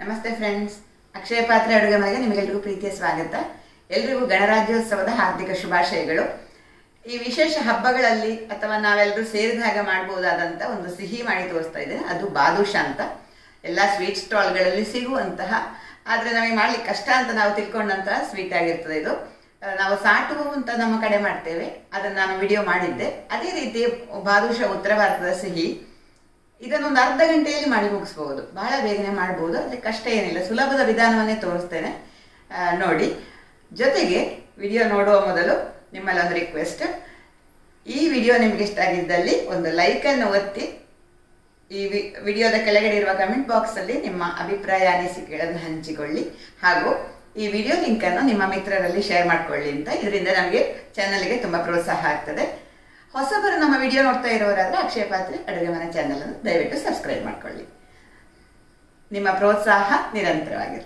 ನಮಸ್ತೆ ಫ್ರೆಂಡ್ಸ್ ಅಕ್ಷಯ ಪಾತ್ರೆ ಅಡುಗೆ ಮನೆಗೆ ನಿಮಗೆಲ್ಲರಿಗೂ ಪ್ರೀತಿಯ ಸ್ವಾಗತ ಎಲ್ರಿಗೂ ಗಣರಾಜ್ಯೋತ್ಸವದ ಹಾರ್ದಿಕ ಶುಭಾಶಯಗಳು ಈ ವಿಶೇಷ ಹಬ್ಬಗಳಲ್ಲಿ ಅಥವಾ ನಾವೆಲ್ಲರೂ ಸೇರಿದಾಗ ಮಾಡಬಹುದಾದಂಥ ಒಂದು ಸಿಹಿ ಮಾಡಿ ತೋರಿಸ್ತಾ ಇದ್ದೇನೆ ಅದು ಬಾದುಷ ಅಂತ ಎಲ್ಲ ಸ್ವೀಟ್ ಸ್ಟಾಲ್ಗಳಲ್ಲಿ ಸಿಗುವಂತಹ ಆದರೆ ನಮಗೆ ಮಾಡ್ಲಿಕ್ಕೆ ಕಷ್ಟ ಅಂತ ನಾವು ತಿಳ್ಕೊಂಡಂತಹ ಸ್ವೀಟ್ ಆಗಿರ್ತದೆ ಇದು ಆ, ನಾವು ಸಾಟು ಅಂತ ನಮ್ಮ ಕಡೆ ಮಾಡ್ತೇವೆ ಅದನ್ನು ನಾನು ವಿಡಿಯೋ ಮಾಡಿದ್ದೆ ಅದೇ ರೀತಿ ಬಾದುಷ ಉತ್ತರ ಭಾರತದ ಸಿಹಿ ಇದನ್ನು ಒಂದು ಅರ್ಧ ಗಂಟೆಯಲ್ಲಿ ಮಾಡಿ ಮುಗಿಸ್ಬಹುದು ಬಹಳ ಬೇಗನೆ ಮಾಡ್ಬೋದು ಅಲ್ಲಿ ಕಷ್ಟ ಏನಿಲ್ಲ ಸುಲಭದ ವಿಧಾನವನ್ನೇ ತೋರಿಸ್ತೇನೆ ಆ, ನೋಡಿ ಜೊತೆಗೆ ವಿಡಿಯೋ ನೋಡುವ ಮೊದಲು ನಿಮ್ಮಲ್ಲಿ ಒಂದು ರಿಕ್ವೆಸ್ಟ್ ಈ ವಿಡಿಯೋ ನಿಮ್ಗೆ ಇಷ್ಟ ಆಗಿದ್ದಲ್ಲಿ ಒಂದು ಲೈಕನ್ನು ಒತ್ತಿ ಈ ವಿ- ವಿಡಿಯೋದ ಕೆಳಗಡೆ ಇರುವ ಕಮೆಂಟ್ ಬಾಕ್ಸ್ ಅಲ್ಲಿ ನಿಮ್ಮ ಅಭಿಪ್ರಾಯ ಅನಿಸಿಕೆಗಳನ್ನು ಹಂಚಿಕೊಳ್ಳಿ ಹಾಗೂ ಈ ವಿಡಿಯೋ ಲಿಂಕ್ ಅನ್ನು ನಿಮ್ಮ ಮಿತ್ರರಲ್ಲಿ ಶೇರ್ ಮಾಡ್ಕೊಳ್ಳಿ ಅಂತ ಇದರಿಂದ ನಮಗೆ ಚಾನಲ್ಗೆ ತುಂಬಾ ಪ್ರೋತ್ಸಾಹ ಆಗ್ತದೆ ಹೊಸಬರು ನಮ್ಮ ವಿಡಿಯೋ ನೋಡ್ತಾ ಇರೋರಾದ್ರೆ ಅಕ್ಷಯ ಪಾತ್ರೆ ಅಡುಗೆ ಮನೆ ಚಾನಲ್ ಅನ್ನು ದಯವಿಟ್ಟು ಸಬ್ಸ್ಕ್ರೈಬ್ ಮಾಡ್ಕೊಳ್ಳಿ ನಿಮ್ಮ ಪ್ರೋತ್ಸಾಹ ನಿರಂತರವಾಗಿರಲಿ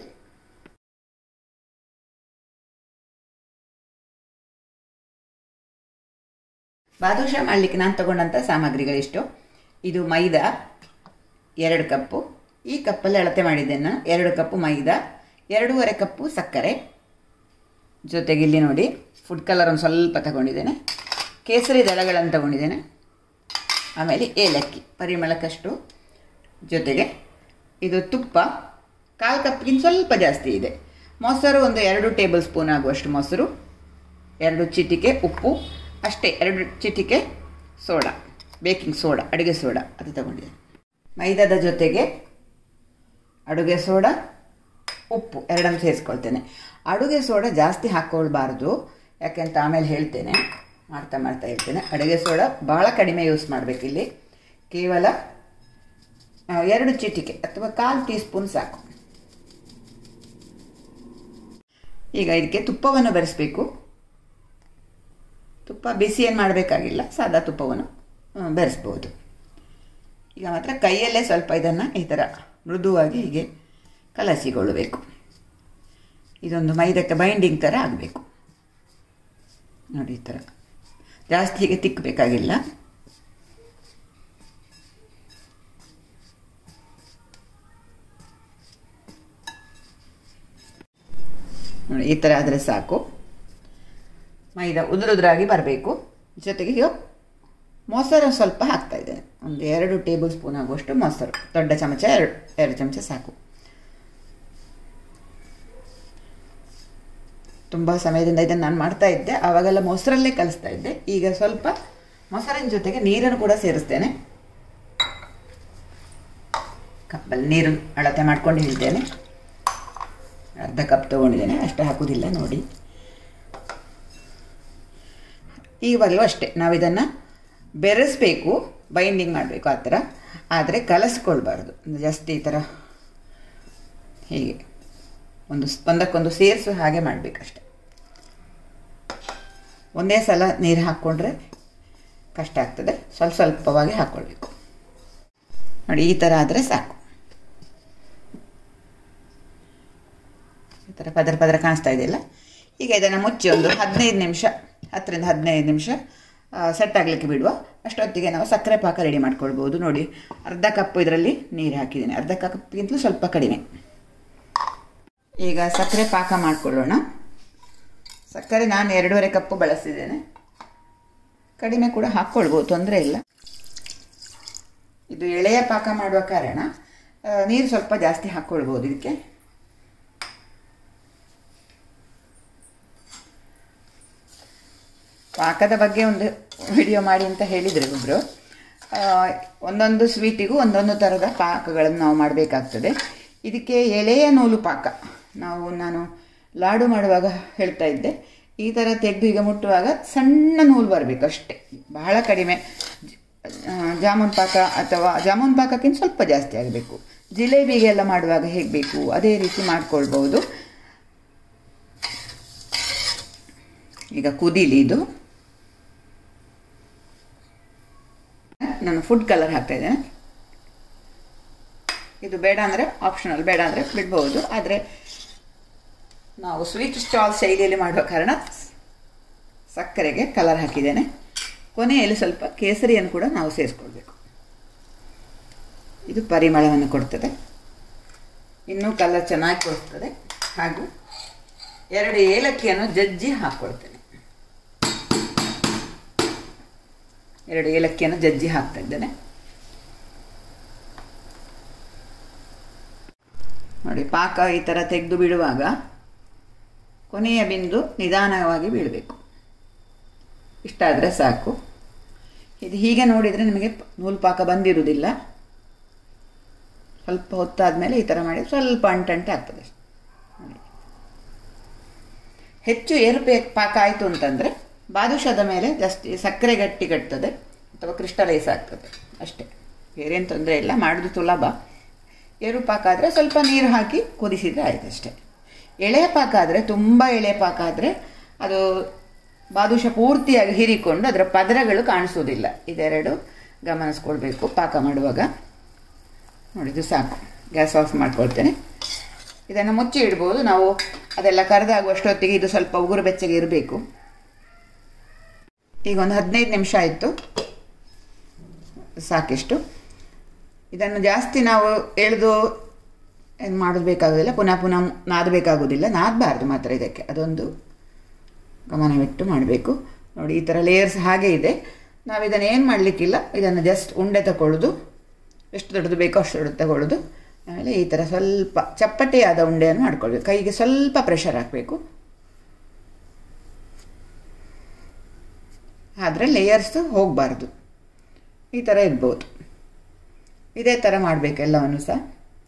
ಬಾದುಷ ಮಾಡಲಿಕ್ಕೆ ನಾನು ತಗೊಂಡಂಥ ಸಾಮಗ್ರಿಗಳಿಷ್ಟು ಇದು ಮೈದಾ ಎರಡು ಕಪ್ಪು ಈ ಕಪ್ಪಲ್ಲಿ ಅಳತೆ ಮಾಡಿದ್ದೇನೆ ನಾನು ಎರಡು ಕಪ್ಪು ಮೈದಾ ಎರಡೂವರೆ ಕಪ್ಪು ಸಕ್ಕರೆ ಜೊತೆಗೆ ಇಲ್ಲಿ ನೋಡಿ ಫುಡ್ ಕಲರ್ ಒಂದು ಸ್ವಲ್ಪ ತಗೊಂಡಿದ್ದೇನೆ ಕೇಸರಿ ದಳಗಳನ್ನು ತಗೊಂಡಿದ್ದೇನೆ ಆಮೇಲೆ ಏಲಕ್ಕಿ ಪರಿಮಳಕ್ಕಷ್ಟು ಜೊತೆಗೆ ಇದು ತುಪ್ಪ ಕಾಲು ಕಪ್ಗಿಂತ ಸ್ವಲ್ಪ ಜಾಸ್ತಿ ಇದೆ ಮೊಸರು ಒಂದು ಎರಡು ಟೇಬಲ್ ಸ್ಪೂನ್ ಆಗುವಷ್ಟು ಮೊಸರು ಎರಡು ಚಿಟಿಕೆ ಉಪ್ಪು ಅಷ್ಟೇ ಎರಡು ಚಿಟಿಕೆ ಸೋಡಾ ಬೇಕಿಂಗ್ ಸೋಡಾ ಅಡುಗೆ ಸೋಡಾ ಅದು ತಗೊಂಡಿದೆ ಮೈದಾದ ಜೊತೆಗೆ ಅಡುಗೆ ಸೋಡಾ ಉಪ್ಪು ಎರಡನ್ನು ಸೇರಿಸ್ಕೊಳ್ತೇನೆ ಅಡುಗೆ ಸೋಡಾ ಜಾಸ್ತಿ ಹಾಕ್ಕೊಳ್ಬಾರ್ದು ಯಾಕೆಂತ ಆಮೇಲೆ ಹೇಳ್ತೇನೆ ಮಾಡ್ತಾ ಮಾಡ್ತಾ ಹೇಳ್ತೇನೆ ಅಡುಗೆ ಸೋಡಾ ಭಾಳ ಕಡಿಮೆ ಯೂಸ್ ಮಾಡಬೇಕಿಲ್ಲಿ ಕೇವಲ ಆ, ಎರಡು ಚಿಟಿಕೆ ಅಥವಾ ಕಾಲು ಟೀ ಸ್ಪೂನ್ ಸಾಕು ಈಗ ಇದಕ್ಕೆ ತುಪ್ಪವನ್ನು ಬೆರೆಸಬೇಕು ತುಪ್ಪ ಬಿಸಿ ಏನು ಮಾಡಬೇಕಾಗಿಲ್ಲ ಸಾದಾ ತುಪ್ಪವನ್ನು ಆ, ಬೆರೆಸ್ಬೋದು ಈಗ ಮಾತ್ರ ಕೈಯಲ್ಲೇ ಸ್ವಲ್ಪ ಇದನ್ನು ಈ ಥರ ಮೃದುವಾಗಿ ಹೀಗೆ ಕಲಸಿಕೊಳ್ಳಬೇಕು ಇದೊಂದು ಮೈದಕ್ಕೆ ಬೈಂಡಿಂಗ್ ಥರ ಆಗಬೇಕು ನೋಡಿ ಈ ಥರ ಜಾಸ್ತಿ ಹೀಗೆ ತಿಕ್ಕಬೇಕಾಗಿಲ್ಲ ನೋಡಿ ಈ ಥರ ಆದರೆ ಸಾಕು ಮೈದಾ ಉದುರುದ್ರಾಗಿ ಬರಬೇಕು ಜೊತೆಗೆ ಈಗ ಮೊಸರು ಸ್ವಲ್ಪ ಹಾಕ್ತಾ ಇದ್ದೇನೆ ಒಂದು ಎರಡು ಟೇಬಲ್ ಸ್ಪೂನ್ ಆಗುವಷ್ಟು ಮೊಸರು ದೊಡ್ಡ ಚಮಚ ಎರಡು ಎರಡು ಚಮಚ ಸಾಕು ತುಂಬ ಸಮಯದಿಂದ ಇದನ್ನು ನಾನು ಮಾಡ್ತಾ ಇದ್ದೆ ಆವಾಗೆಲ್ಲ ಮೊಸರಲ್ಲೇ ಕಲಿಸ್ತಾ ಇದ್ದೆ ಈಗ ಸ್ವಲ್ಪ ಮೊಸರಿನ ಜೊತೆಗೆ ನೀರನ್ನು ಕೂಡ ಸೇರಿಸ್ತೇನೆ ಕಪ್ಪಲ್ಲಿ ನೀರು ಅಳತೆ ಮಾಡ್ಕೊಂಡು ಹೇಳ್ತೇನೆ ಅರ್ಧ ಕಪ್ ತೊಗೊಂಡಿದ್ದೇನೆ ಅಷ್ಟು ಹಾಕೋದಿಲ್ಲ ನೋಡಿ ಈವಾಗಲೂ ಅಷ್ಟೇ ನಾವು ಇದನ್ನು ಬೆರೆಸಬೇಕು ಬೈಂಡಿಂಗ್ ಮಾಡಬೇಕು ಆ ಥರ ಆದರೆ ಕಲಸ್ಕೊಳ್ಬಾರ್ದು ಜಸ್ಟ್ ಈ ಥರ ಹೀಗೆ ಒಂದು ಸ್- ಒಂದಕ್ಕೊಂದು ಸೇರಿಸು ಹಾಗೆ ಮಾಡಬೇಕಷ್ಟೆ ಒಂದೇ ಸಲ ನೀರು ಹಾಕ್ಕೊಂಡ್ರೆ ಕಷ್ಟ ಆಗ್ತದೆ ಸ್ವಲ್ಪ ಸ್ವಲ್ಪವಾಗಿ ಹಾಕ್ಕೊಳ್ಬೇಕು ನೋಡಿ ಈ ಥರ ಆದರೆ ಸಾಕು ಈ ಥರ ಪದರ ಪದರ ಕಾಣಿಸ್ತಾ ಇದೆಯಲ್ಲ ಈಗ ಇದನ್ನು ಮುಚ್ಚಿ ಒಂದು ಹದಿನೈದು ನಿಮಿಷ ಹತ್ತರಿಂದ ಹದಿನೈದು ನಿಮಿಷ ಸೆಟ್ ಆಗಲಿಕ್ಕೆ ಬಿಡುವ ಅಷ್ಟೊತ್ತಿಗೆ ನಾವು ಸಕ್ಕರೆ ಪಾಕ ರೆಡಿ ಮಾಡ್ಕೊಳ್ಬೋದು ನೋಡಿ ಅರ್ಧ ಕಪ್ ಇದರಲ್ಲಿ ನೀರು ಹಾಕಿದ್ದೀನಿ ಅರ್ಧ ಕಪ್ಗಿಂತಲೂ ಸ್ವಲ್ಪ ಕಡಿಮೆ ಈಗ ಸಕ್ಕರೆ ಪಾಕ ಮಾಡಿಕೊಳ್ಳೋಣ ಸಕ್ಕರೆ ನಾನು ಎರಡೂವರೆ ಕಪ್ಪು ಬಳಸಿದ್ದೇನೆ ಕಡಿಮೆ ಕೂಡ ಹಾಕ್ಕೊಳ್ಬೋದು ತೊಂದರೆ ಇಲ್ಲ ಇದು ಎಳೆಯ ಪಾಕ ಮಾಡುವ ಕಾರಣ ಆ, ನೀರು ಸ್ವಲ್ಪ ಜಾಸ್ತಿ ಹಾಕ್ಕೊಳ್ಬೋದು ಇದಕ್ಕೆ ಪಾಕದ ಬಗ್ಗೆ ಒಂದು ವಿಡಿಯೋ ಮಾಡಿ ಅಂತ ಹೇಳಿದರು ಒಬ್ಬರು ಒಂದೊಂದು ಸ್ವೀಟಿಗೂ ಒಂದೊಂದು ಥರದ ಪಾಕಗಳನ್ನು ನಾವು ಮಾಡಬೇಕಾಗ್ತದೆ ಇದಕ್ಕೆ ಎಳೆಯ ನೂಲು ಪಾಕ ನಾವು ನಾನು ಲಾಡು ಮಾಡುವಾಗ ಹೇಳ್ತಾ ಇದ್ದೆ ಈ ಥರ ತೆಗೆದು ಈಗ ಮುಟ್ಟುವಾಗ ಸಣ್ಣ ನೂಲು ಬರಬೇಕು ಅಷ್ಟೇ ಬಹಳ ಕಡಿಮೆ ಆ, ಜಾಮೂನ್ ಪಾಕ ಅಥವಾ ಜಾಮೂನ್ ಪಾಕಕ್ಕಿಂತ ಸ್ವಲ್ಪ ಜಾಸ್ತಿ ಆಗಬೇಕು ಜಿಲೇಬಿಗೆಲ್ಲ ಮಾಡುವಾಗ ಹೇಗೆ ಬೇಕು ಅದೇ ರೀತಿ ಮಾಡ್ಕೊಳ್ಬೋದು ಈಗ ಕುದೀಲಿ ಇದು ನಾನು ಫುಡ್ ಕಲರ್ ಹಾಕ್ತಾ ಇದ್ದೇನೆ ಇದು ಬೇಡ ಅಂದರೆ ಆಪ್ಷನಲ್ ಬೇಡ ಅಂದರೆ ಬಿಡ್ಬೋದು ಆದರೆ ನಾವು ಸ್ವೀಟ್ ಸ್ಟಾಲ್ ಶೈಲಿಯಲ್ಲಿ ಮಾಡುವ ಕಾರಣ ಸಕ್ಕರೆಗೆ ಕಲರ್ ಹಾಕಿದ್ದೇನೆ ಕೊನೆಯಲ್ಲಿ ಸ್ವಲ್ಪ ಕೇಸರಿಯನ್ನು ಕೂಡ ನಾವು ಸೇರಿಸ್ಕೊಳ್ಬೇಕು ಇದು ಪರಿಮಳವನ್ನು ಕೊಡ್ತದೆ ಇನ್ನೂ ಕಲರ್ ಚೆನ್ನಾಗಿ ಕೊಡ್ತದೆ ಹಾಗೂ ಎರಡು ಏಲಕ್ಕಿಯನ್ನು ಜಜ್ಜಿ ಹಾಕ್ಕೊಳ್ತೇನೆ ಎರಡು ಏಲಕ್ಕಿಯನ್ನು ಜಜ್ಜಿ ಹಾಕ್ತಾ ಇದ್ದೇನೆ ನೋಡಿ ಪಾಕ ಈ ಥರ ತೆಗೆದು ಬಿಡುವಾಗ ಕೊನೆಯ ಬಿಂದು ನಿಧಾನವಾಗಿ ಬೀಳಬೇಕು ಇಷ್ಟಾದರೆ ಸಾಕು ಇದು ಹೀಗೆ ನೋಡಿದರೆ ನಿಮಗೆ ನೂಲು ಪಾಕ ಬಂದಿರುವುದಿಲ್ಲ ಸ್ವಲ್ಪ ಹೊತ್ತಾದಮೇಲೆ ಈ ಥರ ಮಾಡಿ ಸ್ವಲ್ಪ ಅಂಟಂಟೆ ಆಗ್ತದೆ ನೋಡಿ ಹೆಚ್ಚು ಏರುಪೇ ಪಾಕ ಆಯಿತು ಅಂತಂದರೆ ಬಾದುಷದ ಮೇಲೆ ಜಾಸ್ತಿ ಸಕ್ಕರೆ ಗಟ್ಟಿ ಕಟ್ತದೆ ಅಥವಾ ಕ್ರಿಸ್ಟಲೈಸ್ ಆಗ್ತದೆ ಅಷ್ಟೇ ಬೇರೇನು ತೊಂದರೆ ಇಲ್ಲ ಮಾಡೋದು ಸುಲಭ ಏರು ಪಾಕ ಆದರೆ ಸ್ವಲ್ಪ ನೀರು ಹಾಕಿ ಕುದಿಸಿದರೆ ಆಯ್ತು ಅಷ್ಟೇ ಎಳೆ ಪಾಕ ಆದರೆ ತುಂಬ ಎಳೆ ಪಾಕ ಆದರೆ ಅದು ಬಾದುಷ ಪೂರ್ತಿಯಾಗಿ ಹೀರಿಕೊಂಡು ಅದರ ಪದರಗಳು ಕಾಣಿಸೋದಿಲ್ಲ ಇದೆರಡು ಗಮನಿಸ್ಕೊಳ್ಬೇಕು ಪಾಕ ಮಾಡುವಾಗ ನೋಡಿದ್ದು ಸಾಕು ಗ್ಯಾಸ್ ಆಫ್ ಮಾಡ್ಕೊಳ್ತೇನೆ ಇದನ್ನು ಮುಚ್ಚಿ ಇಡ್ಬೋದು ನಾವು ಅದೆಲ್ಲ ಕರೆದಾಗುವಷ್ಟೊತ್ತಿಗೆ ಇದು ಸ್ವಲ್ಪ ಉಗುರು ಬೆಚ್ಚಗೆ ಇರಬೇಕು ಈಗ ಒಂದು ಹದಿನೈದು ನಿಮಿಷ ಆಯಿತು ಸಾಕಿಷ್ಟು ಇದನ್ನು ಜಾಸ್ತಿ ನಾವು ಎಳೆದು ಏನು ಮಾಡೋದು ಬೇಕಾಗೋದಿಲ್ಲ ಪುನಃ ಪುನಃ ನಾದಬೇಕಾಗೋದಿಲ್ಲ ನಾದಬಾರ್ದು ಮಾತ್ರ ಇದಕ್ಕೆ ಅದೊಂದು ಗಮನವಿಟ್ಟು ಮಾಡಬೇಕು ನೋಡಿ ಈ ಥರ ಲೇಯರ್ಸ್ ಹಾಗೆ ಇದೆ ನಾವು ಇದನ್ನು ಏನು ಮಾಡಲಿಕ್ಕಿಲ್ಲ ಇದನ್ನು ಜಸ್ಟ್ ಉಂಡೆ ತಗೊಳ್ಳೋದು ಎಷ್ಟು ದೊಡ್ಡದು ಬೇಕೋ ಅಷ್ಟು ದೊಡ್ಡದು ತಗೊಳ್ಳೋದು ಆಮೇಲೆ ಈ ಥರ ಸ್ವಲ್ಪ ಚಪ್ಪಟೆಯಾದ ಉಂಡೆಯನ್ನು ಮಾಡ್ಕೊಳ್ಬೇಕು ಕೈಗೆ ಸ್ವಲ್ಪ ಪ್ರೆಷರ್ ಹಾಕಬೇಕು ಆದರೆ ಲೇಯರ್ಸ್ ಹೋಗಬಾರ್ದು ಈ ಥರ ಇರ್ಬೋದು ಇದೇ ಥರ ಮಾಡಬೇಕು ಎಲ್ಲವನ್ನು ಸಹ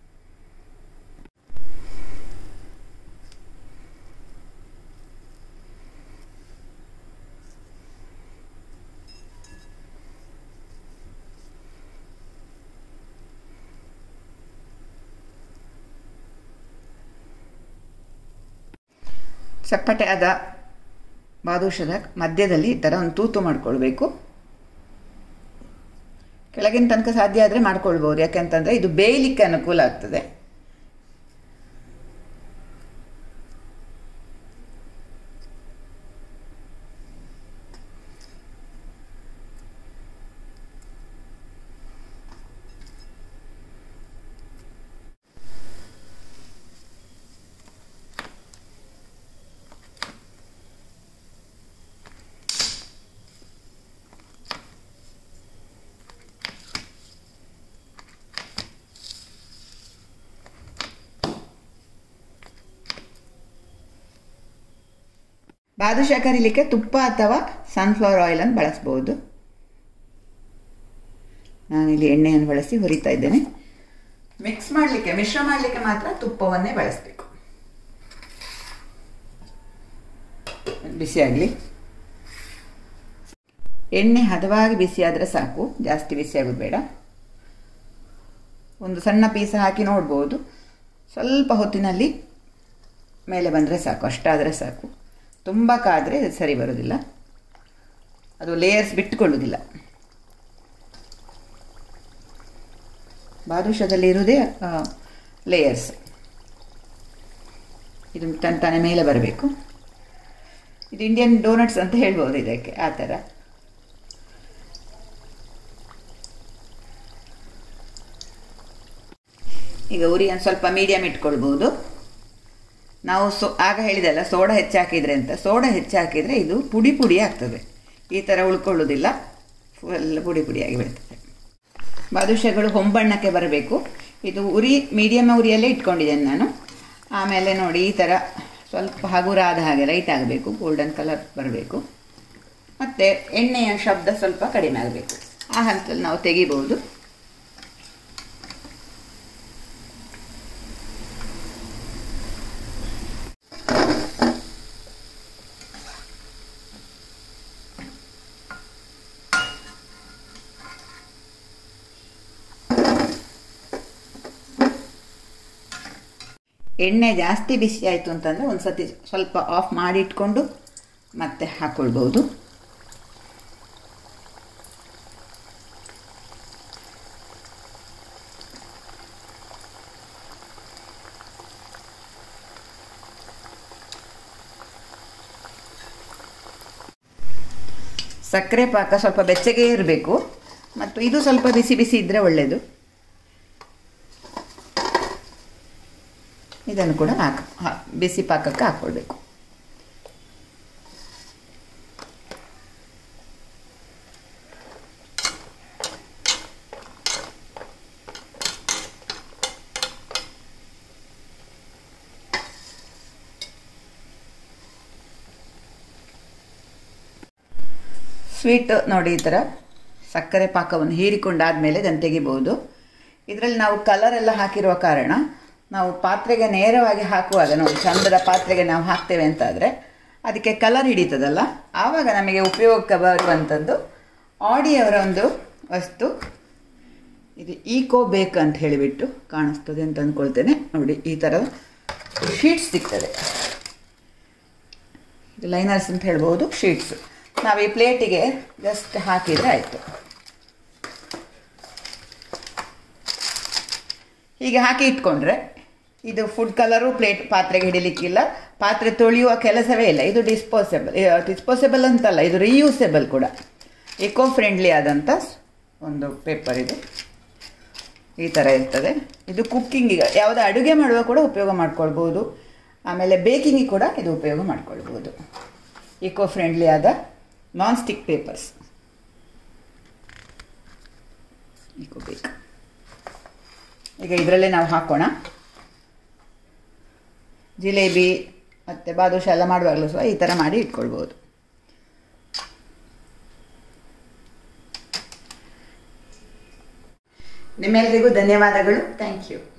ಚಪ್ಪಟೆ ಆದ ಬಾದುಷದ ಮಧ್ಯದಲ್ಲಿ ಈ ಥರ ಒಂದು ತೂತು ಮಾಡ್ಕೊಳ್ಬೇಕು ಕೆಳಗಿನ ತನಕ ಸಾಧ್ಯ ಆದರೆ ಮಾಡ್ಕೊಳ್ಬೋದು ಯಾಕೆಂತಂದರೆ ಇದು ಬೇಯಲಿಕ್ಕೆ ಅನುಕೂಲ ಆಗ್ತದೆ ಬಾದುಷಾ ಕರಿಲಿಕ್ಕೆ ತುಪ್ಪ ಅಥವಾ ಸನ್ಫ್ಲವರ್ ಆಯಿಲನ್ನು ಬಳಸ್ಬೋದು ನಾನಿಲ್ಲಿ ಎಣ್ಣೆಯನ್ನು ಬಳಸಿ ಹುರಿತಾ ಇದ್ದೇನೆ ಮಿಕ್ಸ್ ಮಾಡಲಿಕ್ಕೆ ಮಿಶ್ರ ಮಾಡಲಿಕ್ಕೆ ಮಾತ್ರ ತುಪ್ಪವನ್ನೇ ಬಳಸಬೇಕು ಬಿಸಿಯಾಗಲಿ ಎಣ್ಣೆ ಹದವಾಗಿ ಬಿಸಿಯಾದರೆ ಸಾಕು ಜಾಸ್ತಿ ಬಿಸಿಯಾಗೋದು ಬೇಡ ಒಂದು ಸಣ್ಣ ಪೀಸ್ ಹಾಕಿ ನೋಡ್ಬೋದು ಸ್ವಲ್ಪ ಹೊತ್ತಿನಲ್ಲಿ ಮೇಲೆ ಬಂದರೆ ಸಾಕು ಅಷ್ಟಾದರೆ ಸಾಕು ತುಂಬ ಕಾದರೆ ಸರಿ ಬರೋದಿಲ್ಲ ಅದು ಲೇಯರ್ಸ್ ಬಿಟ್ಟುಕೊಳ್ಳೋದಿಲ್ಲ ಬಾದುಷದಲ್ಲಿ ಇರುವುದೇ ಲೇಯರ್ಸ್ ಇದು ತಂತಾನೆ ಮೇಲೆ ಬರಬೇಕು ಇದು ಇಂಡಿಯನ್ ಡೋನಟ್ಸ್ ಅಂತ ಹೇಳ್ಬೋದು ಇದಕ್ಕೆ ಆ ಥರ ಈಗ ಉರಿಯನ್ನು ಸ್ವಲ್ಪ ಮೀಡಿಯಮ್ ಇಟ್ಕೊಳ್ಬೋದು ನಾವು ಸೋ ಆಗ ಹೇಳಿದೆಲ್ಲ ಸೋಡಾ ಹೆಚ್ಚಾಕಿದ್ರೆ ಅಂತ ಸೋಡಾ ಹೆಚ್ಚಾಕಿದರೆ ಇದು ಪುಡಿ ಪುಡಿ ಆಗ್ತದೆ ಈ ಥರ ಉಳ್ಕೊಳ್ಳೋದಿಲ್ಲ ಫುಲ್ ಪುಡಿ ಪುಡಿಯಾಗಿ ಬೀಳ್ತದೆ ಬಾದುಷಗಳು ಹೊಂಬಣ್ಣಕ್ಕೆ ಬರಬೇಕು ಇದು ಉರಿ ಮೀಡಿಯಮ್ ಉರಿಯಲ್ಲೇ ಇಟ್ಕೊಂಡಿದ್ದೇನೆ ನಾನು ಆಮೇಲೆ ನೋಡಿ ಈ ಥರ ಸ್ವಲ್ಪ ಹಗುರಾದ ಹಾಗೆ ಲೈಟ್ ಆಗಬೇಕು ಗೋಲ್ಡನ್ ಕಲರ್ ಬರಬೇಕು ಮತ್ತು ಎಣ್ಣೆಯ ಶಬ್ದ ಸ್ವಲ್ಪ ಕಡಿಮೆ ಆಗಬೇಕು ಆ ಹಂತದಲ್ಲಿ ನಾವು ತೆಗಿಬೋದು ಎಣ್ಣೆ ಜಾಸ್ತಿ ಬಿಸಿ ಆಯಿತು ಅಂತಂದರೆ ಒಂದು ಸತಿ ಸ್ವಲ್ಪ ಆಫ್ ಮಾಡಿ ಇಟ್ಕೊಂಡು ಮತ್ತೆ ಹಾಕ್ಕೊಳ್ಬೋದು ಸಕ್ಕರೆ ಪಾಕ ಸ್ವಲ್ಪ ಬೆಚ್ಚಗೆ ಇರಬೇಕು ಮತ್ತು ಇದು ಸ್ವಲ್ಪ ಬಿಸಿ ಬಿಸಿ ಇದ್ದರೆ ಒಳ್ಳೆಯದು ಇದನ್ನು ಕೂಡ ಹಾಕಿ ಬಿಸಿ ಪಾಕಕ್ಕೆ ಹಾಕ್ಕೊಳ್ಬೇಕು ಸ್ವೀಟ್ ನೋಡಿ ಈ ಥರ ಸಕ್ಕರೆ ಪಾಕವನ್ನು ಹೀರಿಕೊಂಡಾದಮೇಲೆ ಇದನ್ನು ತೆಗಿಬೋದು ಇದರಲ್ಲಿ ನಾವು ಕಲರ್ ಎಲ್ಲ ಹಾಕಿರುವ ಕಾರಣ ನಾವು ಪಾತ್ರೆಗೆ ನೇರವಾಗಿ ಹಾಕುವಾಗ ನೋಡಿ ಚಂದದ ಪಾತ್ರೆಗೆ ನಾವು ಹಾಕ್ತೇವೆ ಅಂತಾದರೆ ಅದಕ್ಕೆ ಕಲರ್ ಹಿಡಿತದಲ್ಲ ಆವಾಗ ನಮಗೆ ಉಪಯೋಗಕ್ಕೆ ಬರುವಂಥದ್ದು ಆಡಿಯವರ ಒಂದು ವಸ್ತು ಇದು ಈಕೋ ಬೇಕ್ ಅಂತ ಹೇಳಿಬಿಟ್ಟು ಕಾಣಿಸ್ತದೆ ಅಂತ ಅಂದ್ಕೊಳ್ತೇನೆ ನೋಡಿ ಈ ಥರ ಶೀಟ್ಸ್ ಸಿಗ್ತದೆ ಇದು ಲೈನರ್ಸ್ ಅಂತ ಹೇಳ್ಬೋದು ಶೀಟ್ಸ್ ನಾವು ಈ ಪ್ಲೇಟಿಗೆ ಜಸ್ಟ್ ಹಾಕಿದರೆ ಆಯಿತು ಹೀಗೆ ಹಾಕಿ ಇಟ್ಕೊಂಡ್ರೆ ಇದು ಫುಡ್ ಕಲರು ಪ್ಲೇಟ್ ಪಾತ್ರೆಗೆ ಹಿಡಿಲಿಕ್ಕಿಲ್ಲ ಪಾತ್ರೆ ತೊಳೆಯುವ ಕೆಲಸವೇ ಇಲ್ಲ ಇದು ಡಿಸ್ಪೋಸೆಬಲ್ ಡಿಸ್ಪೋಸೆಬಲ್ ಅಂತಲ್ಲ ಇದು ರಿಯೂಸೆಬಲ್ ಕೂಡ ಇಕೋ ಫ್ರೆಂಡ್ಲಿ ಆದಂಥ ಒಂದು ಪೇಪರ್ ಇದು ಈ ಥರ ಇರ್ತದೆ ಇದು ಕುಕ್ಕಿಂಗಿಗೆ ಯಾವುದೇ ಅಡುಗೆ ಮಾಡುವ ಕೂಡ ಉಪಯೋಗ ಮಾಡ್ಕೊಳ್ಬೋದು ಆಮೇಲೆ ಬೇಕಿಂಗಿಗೆ ಕೂಡ ಇದು ಉಪಯೋಗ ಮಾಡ್ಕೊಳ್ಬೋದು ಇಕೋ ಫ್ರೆಂಡ್ಲಿ ಆದ ನಾನ್ ಸ್ಟಿಕ್ ಪೇಪರ್ಸ್ ಇಕೋ ಬೇಕ್ ಈಗ ಇದರಲ್ಲೇ ನಾವು ಹಾಕೋಣ ಜಿಲೇಬಿ ಮತ್ತು ಬಾದುಷ ಎಲ್ಲ ಮಾಡುವಾಗಲೂ ಸಹ ಈ ಥರ ಮಾಡಿ ಇಟ್ಕೊಳ್ಬೋದು ನಿಮ್ಮೆಲ್ಲರಿಗೂ ಧನ್ಯವಾದಗಳು ಥ್ಯಾಂಕ್ ಯು